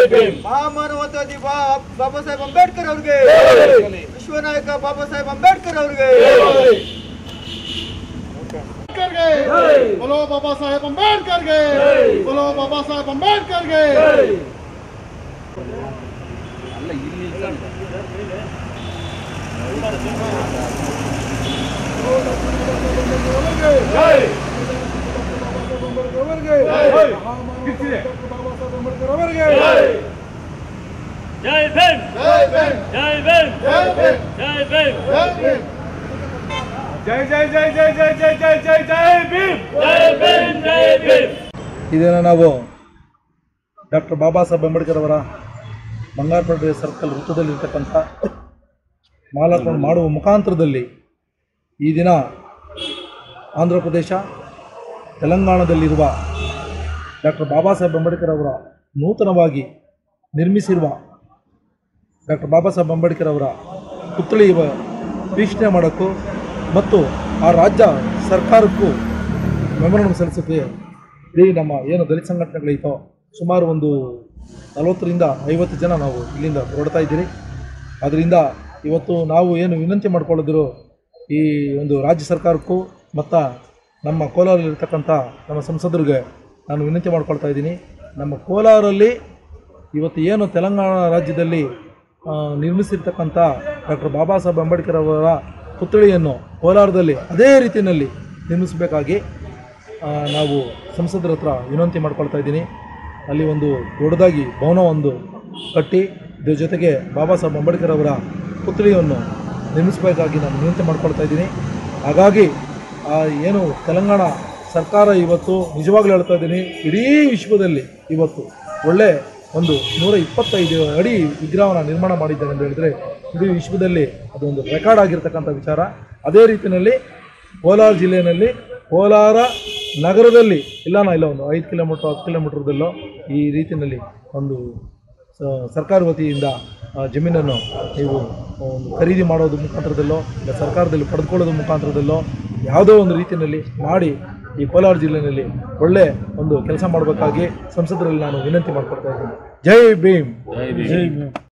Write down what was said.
ಭೀಮ್ ಮಹಾಮಾನವತಾವಾದಿ ಬಾ- ಬಾಬಾ ಸಾಹೇಬ್ ಅಂಬೇಡ್ಕರ್ ಅವ್ರಿಗೆ ವಿಶ್ವನಾಯಕ ಬಾಬಾ ಸಾಹೇಬ್ ಅಂಬೇಡ್ಕರ್ ಅವ್ರಿಗೆ ಅಂಬೇಡ್ಕರ್ಗೆ बोलो बाबा साहेब अंबेडकर के बोलो बाबा साहेब अंबेडकर के ಜೈ ಭೀಮ್ ಜೈ ಭೀಮ್ ಜೈ ಭೀಮ್ जय जय जय जय जय जय जय जय जय भीम ಜೈ ಭೀಮ್ ಜೈ ಭೀಮ್ ಇದನ್ನು ನಾವು ಡಾಕ್ಟರ್ ಬಾಬಾ ಸಾಹೇಬ್ ಅಂಬೇಡ್ಕರ್ ಅವರ ಬಂಗಾರಪೇಟೆ ಸರ್ಕಲ್ ವೃತ್ತದಲ್ಲಿರ್ತಕ್ಕಂಥ ಮಾಲಾರ್ಪಣೆ ಮಾಡುವ ಮುಖಾಂತರದಲ್ಲಿ ಈ ದಿನ ಆಂಧ್ರ ಪ್ರದೇಶ ತೆಲಂಗಾಣದಲ್ಲಿರುವ ಡಾಕ್ಟರ್ ಬಾಬಾ ಸಾಹೇಬ್ ಅಂಬೇಡ್ಕರ್ ಅವರ ನೂತನವಾಗಿ ನಿರ್ಮಿಸಿರುವ ಡಾಕ್ಟರ್ ಬಾಬಾ ಸಾಹೇಬ್ ಅಂಬೇಡ್ಕರ್ ಅವರ ಪುತ್ಥಳಿ ವೀಕ್ಷಣೆ ಮಾಡೋಕ್ಕೂ ಮತ್ತು ಆ ರಾಜ್ಯ ಸರ್ಕಾರಕ್ಕೂ ಮೆಮೊರಂಡಮ್ ಸಲ್ಲಿಸುತ್ತೆ ಇಡೀ ನಮ್ಮ ಏನು ದಲಿತ ಸಂಘಟನೆಗಳೈತೋ ಸುಮಾರು ಒಂದು ನಲವತ್ತರಿಂದ ಐವತ್ತು ಜನ ನಾವು ಇಲ್ಲಿಂದ ಹೊರಡ್ತಾ ಇದ್ದೀರಿ ಅದರಿಂದ ಇವತ್ತು ನಾವು ಏನು ವಿನಂತಿ ಮಾಡ್ಕೊಳ್ಳೋದಿರೋ ಈ ಒಂದು ರಾಜ್ಯ ಸರ್ಕಾರಕ್ಕೂ ಮತ್ತು ನಮ್ಮ ಕೋಲಾರಲ್ಲಿರ್ತಕ್ಕಂಥ ನಮ್ಮ ಸಂಸದರಿಗೆ ನಾನು ವಿನಂತಿ ಮಾಡ್ಕೊಳ್ತಾ ಇದ್ದೀನಿ ನಮ್ಮ ಕೋಲಾರಲ್ಲಿ ಇವತ್ತು ಏನು ತೆಲಂಗಾಣ ರಾಜ್ಯದಲ್ಲಿ ಆ, ನಿರ್ಮಿಸಿರ್ತಕ್ಕಂಥ ಡಾಕ್ಟರ್ ಬಾಬಾ ಸಾಹೇಬ್ ಅಂಬೇಡ್ಕರ್ ಅವರ ಪುತ್ಥಳಿಯನ್ನು ಕೋಲಾರದಲ್ಲಿ ಅದೇ ರೀತಿಯಲ್ಲಿ ನಿರ್ಮಿಸಬೇಕಾಗಿ ಆ, ನಾವು ಸಂಸದರ ಹತ್ರ ವಿನಂತಿ ಮಾಡ್ಕೊಳ್ತಾ ಇದ್ದೀನಿ ಅಲ್ಲಿ ಒಂದು ದೊಡ್ಡದಾಗಿ ಭವನ ಒಂದು ಕಟ್ಟಿ ಇದ್ರ ಜೊತೆಗೆ ಬಾಬಾ ಸಾಹೇಬ್ ಅಂಬೇಡ್ಕರ್ ಅವರ ಪುತ್ಥಳಿಯನ್ನು ನಿರ್ಮಿಸಬೇಕಾಗಿ ನಾನು ವಿನಂತಿ ಮಾಡ್ಕೊಳ್ತಾ ಇದ್ದೀನಿ ಹಾಗಾಗಿ ಆ ಏನು ತೆಲಂಗಾಣ ಸರ್ಕಾರ ಇವತ್ತು ನಿಜವಾಗ್ಲೂ ಹೇಳ್ತಾ ಇದ್ದೀನಿ ಇಡೀ ವಿಶ್ವದಲ್ಲಿ ಇವತ್ತು ಒಳ್ಳೆ ಒಂದು ನೂರ ಇಪ್ಪತ್ತೈದು ಅಡಿ ವಿಗ್ರಹವನ್ನು ನಿರ್ಮಾಣ ಮಾಡಿದ್ದಾರೆ ಅಂತ ಹೇಳಿದ್ರೆ ಇಡೀ ವಿಶ್ವದಲ್ಲಿ ಅದೊಂದು ರೆಕಾರ್ಡ್ ಆಗಿರ್ತಕ್ಕಂಥ ವಿಚಾರ ಅದೇ ರೀತಿಯಲ್ಲಿ ಕೋಲಾರ ಜಿಲ್ಲೆಯಲ್ಲಿ ಕೋಲಾರ ನಗರದಲ್ಲಿ ಇಲ್ಲನ ಇಲ್ಲ ಒಂದು ಐದು ಕಿಲೋಮೀಟ್ರ್ ಹತ್ತು ಕಿಲೋಮೀಟ್ರದಲ್ಲೋ ಈ ರೀತಿಯಲ್ಲಿ ಒಂದು ಸ- ಸರ್ಕಾರ ವತಿಯಿಂದ ಆ ಜಮೀನನ್ನು ನೀವು ಒಂದು ಖರೀದಿ ಮಾಡೋದು ಮುಖಾಂತರದಲ್ಲೋ ಇಲ್ಲ ಸರ್ಕಾರದಲ್ಲಿ ಪಡೆದುಕೊಳ್ಳೋದು ಮುಖಾಂತರದಲ್ಲೋ ಯಾವುದೋ ಒಂದು ರೀತಿಯಲ್ಲಿ ಮಾಡಿ ಈ ಕೋಲಾರ ಜಿಲ್ಲೆಯಲ್ಲಿ ಒಳ್ಳೆ ಒಂದು ಕೆಲಸ ಮಾಡಬೇಕಾಗಿ ಸಂಸದರಲ್ಲಿ ನಾನು ವಿನಂತಿ ಮಾಡ್ಕೊಳ್ತಾ ಇದ್ದೀನಿ ಜೈ ಭೀಮ್ ಜೈ ಭೀಮ್